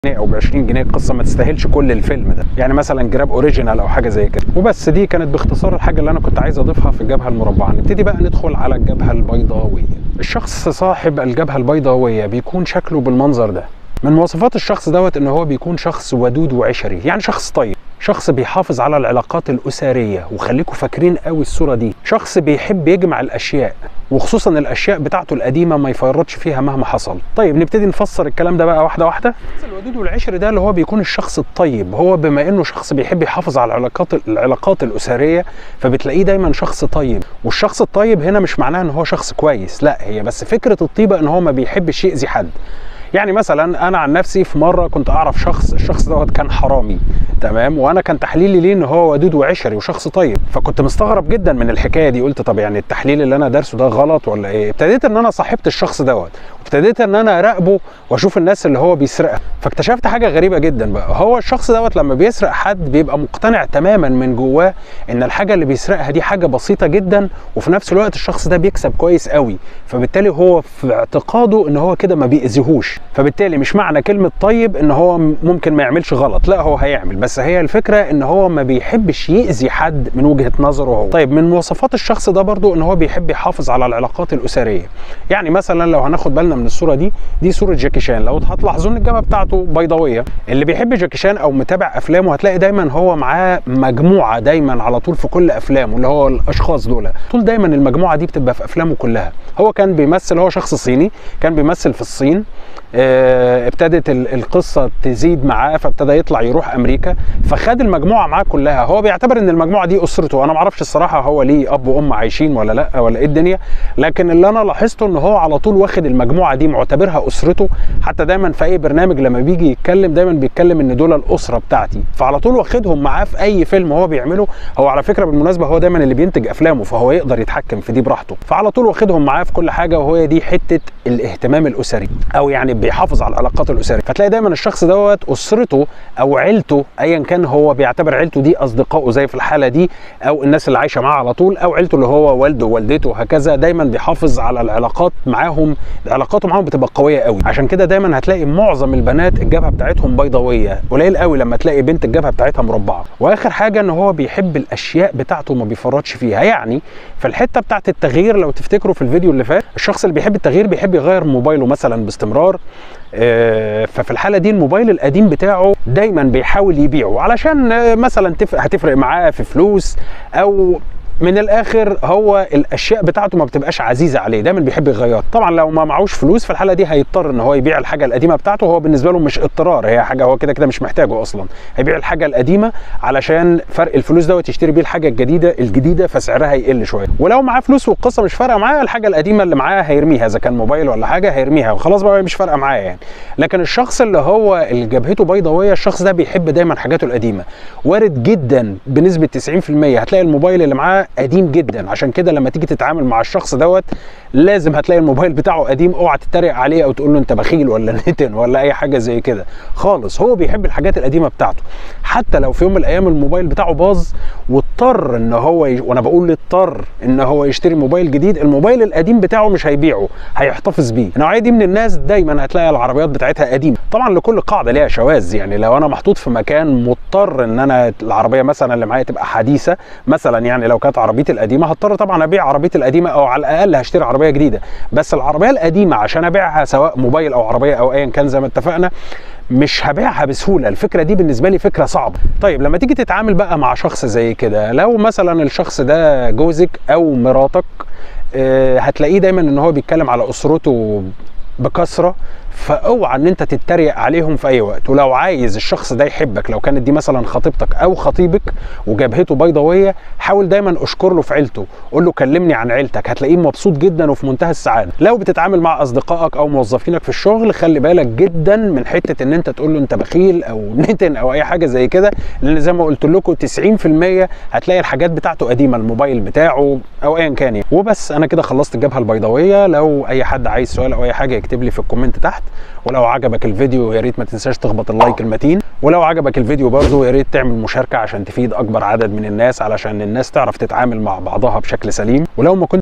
جنيه او ب 20 جنيه القصه ما تستاهلش كل الفيلم ده يعني مثلا جراب اوريجينال او حاجه زي كده وبس دي كانت باختصار الحاجه اللي انا كنت عايز اضيفها في الجبهه المربعه نبتدي بقى ندخل على الجبهه البيضاويه الشخص صاحب الجبهه البيضاويه بيكون شكله بالمنظر ده من مواصفات الشخص دوت ان هو بيكون شخص ودود وعشري يعني شخص طيب شخص بيحافظ على العلاقات الأسرية وخليكم فاكرين قوي الصورة دي شخص بيحب يجمع الأشياء وخصوصا الأشياء بتاعته القديمة ما يفرطش فيها مهما حصل طيب نبتدي نفسر الكلام ده بقى واحدة واحدة الودود والعشر ده اللي هو بيكون الشخص الطيب هو بما انه شخص بيحب يحافظ على العلاقات العلاقات الأسرية فبتلاقيه دايما شخص طيب والشخص الطيب هنا مش معناه ان هو شخص كويس لا هي بس فكرة الطيبة ان هو ما بيحبش يأذي حد يعني مثلا انا عن نفسي في مره كنت اعرف شخص الشخص دوت كان حرامي تمام وانا كان تحليلي ليه ان هو ودود وعشري وشخص طيب فكنت مستغرب جدا من الحكايه دي قلت طب يعني التحليل اللي انا دارسه ده غلط ولا ايه ابتديت ان انا صاحبت الشخص دوت وابتديت ان انا اراقبه واشوف الناس اللي هو بيسرقها فاكتشفت حاجه غريبه جدا بقى هو الشخص دوت لما بيسرق حد بيبقى مقتنع تماما من جواه ان الحاجه اللي بيسرقها دي حاجه بسيطه جدا وفي نفس الوقت الشخص ده بيكسب كويس قوي فبالتالي هو في اعتقاده ان هو كده ما بيأذيهوش فبالتالي مش معنى كلمه طيب ان هو ممكن ما يعملش غلط لا هو هيعمل بس هي الفكره ان هو ما بيحبش يأذي حد من وجهه نظره هو طيب من مواصفات الشخص ده برضو ان هو بيحب يحافظ على العلاقات الاسريه يعني مثلا لو هناخد بالنا من الصوره دي دي صوره جاكي شان لو هتلاحظوا ان الجبهه بتاعته بيضاويه اللي بيحب جاكي شان او متابع افلامه هتلاقي دايما هو معاه مجموعه دايما على طول في كل افلامه اللي هو الاشخاص دول طول دايما المجموعه دي بتبقى في افلامه كلها هو كان بيمثل هو شخص صيني كان بيمثل في الصين اه ابتدت القصه تزيد معاه فابتدى يطلع يروح امريكا فخد المجموعه معاه كلها هو بيعتبر ان المجموعه دي اسرته انا ما اعرفش الصراحه هو ليه اب وام عايشين ولا لا ولا ايه الدنيا لكن اللي انا لاحظته ان هو على طول واخد المجموعه دي معتبرها اسرته حتى دايما في اي برنامج لما بيجي يتكلم دايما بيتكلم ان دول الاسره بتاعتي فعلى طول واخدهم معاه في اي فيلم هو بيعمله هو على فكره بالمناسبه هو دايما اللي بينتج افلامه فهو يقدر يتحكم في دي براحته فعلى طول واخدهم معاه في كل حاجه وهي دي حته الاهتمام الاسري او يعني بيحافظ على العلاقات الاسريه فتلاقي دايما الشخص دوت اسرته او عيلته ايا كان هو بيعتبر عيلته دي اصدقائه زي في الحاله دي او الناس اللي عايشه معاه على طول او عيلته اللي هو والده ووالدته وهكذا دايما بيحافظ على العلاقات معاهم علاقاته معاهم بتبقى قويه قوي عشان كده دايما هتلاقي معظم البنات الجبهه بتاعتهم بيضاويه قليل قوي لما تلاقي بنت الجبهه بتاعتها مربعه واخر حاجه ان هو بيحب الاشياء بتاعته ما بيفرطش فيها يعني في الحته بتاعت التغيير لو تفتكروا في الفيديو اللي فات الشخص اللي بيحب التغيير بيحب يغير موبايله مثلا باستمرار ففي الحاله دي الموبايل القديم بتاعه دايما بيحاول يبيعه علشان مثلا هتفرق معاه في فلوس او من الاخر هو الاشياء بتاعته ما بتبقاش عزيزه عليه دايما بيحب يغيرها طبعا لو ما معهوش فلوس في الحاله دي هيضطر ان هو يبيع الحاجه القديمه بتاعته هو بالنسبه له مش اضطرار هي حاجه هو كده كده مش محتاجه اصلا هيبيع الحاجه القديمه علشان فرق الفلوس دوت يشتري بيه الحاجه الجديده الجديده فسعرها يقل شويه ولو معاه فلوس والقصه مش فارقه معاه الحاجه القديمه اللي معاه هيرميها اذا كان موبايل ولا حاجه هيرميها وخلاص بقى مش فارقه معاه يعني لكن الشخص اللي هو اللي جبهته بيضاويه الشخص ده بيحب دايما حاجاته القديمه وارد جدا بنسبه 90% هتلاقي الموبايل اللي معاه قديم جدا عشان كده لما تيجي تتعامل مع الشخص دوت لازم هتلاقي الموبايل بتاعه قديم اوعى تتريق عليه او تقول له انت بخيل ولا نتن ولا اي حاجه زي كده خالص هو بيحب الحاجات القديمه بتاعته حتى لو في يوم من الايام الموبايل بتاعه باظ واضطر ان هو ي... وانا بقول اضطر ان هو يشتري موبايل جديد الموبايل القديم بتاعه مش هيبيعه هيحتفظ بيه النوعيه دي من الناس دايما هتلاقي العربيات بتاعتها قديمه طبعا لكل قاعده ليها شواذ يعني لو انا محطوط في مكان مضطر ان انا العربيه مثلا اللي معايا تبقى حديثه مثلا يعني لو كانت عربيتي القديمه هضطر طبعا ابيع عربيتي القديمه او على الاقل هشتري عربيه جديده بس العربيه القديمه عشان ابيعها سواء موبايل او عربيه او ايا كان زي ما اتفقنا مش هبيعها بسهوله الفكره دي بالنسبه لي فكره صعبه طيب لما تيجي تتعامل بقى مع شخص زي كده لو مثلا الشخص ده جوزك او مراتك هتلاقيه دايما ان هو بيتكلم على اسرته بكثره فاوعى ان انت تتريق عليهم في اي وقت ولو عايز الشخص ده يحبك لو كانت دي مثلا خطيبتك او خطيبك وجبهته بيضاويه حاول دايما اشكر له في عيلته قول له كلمني عن عيلتك هتلاقيه مبسوط جدا وفي منتهى السعاده لو بتتعامل مع اصدقائك او موظفينك في الشغل خلي بالك جدا من حته ان انت تقول له انت بخيل او نتن او اي حاجه زي كده لان زي ما قلت لكم 90% هتلاقي الحاجات بتاعته قديمه الموبايل بتاعه او ايا كان يعني. وبس انا كده خلصت الجبهه البيضاويه لو اي حد عايز سؤال او اي حاجه يكتب لي في الكومنت تحت ولو عجبك الفيديو يا ريت ما تنساش تخبط اللايك المتين ولو عجبك الفيديو برضو يا ريت تعمل مشاركه عشان تفيد اكبر عدد من الناس علشان الناس تعرف تتعامل مع بعضها بشكل سليم ولو ما كنت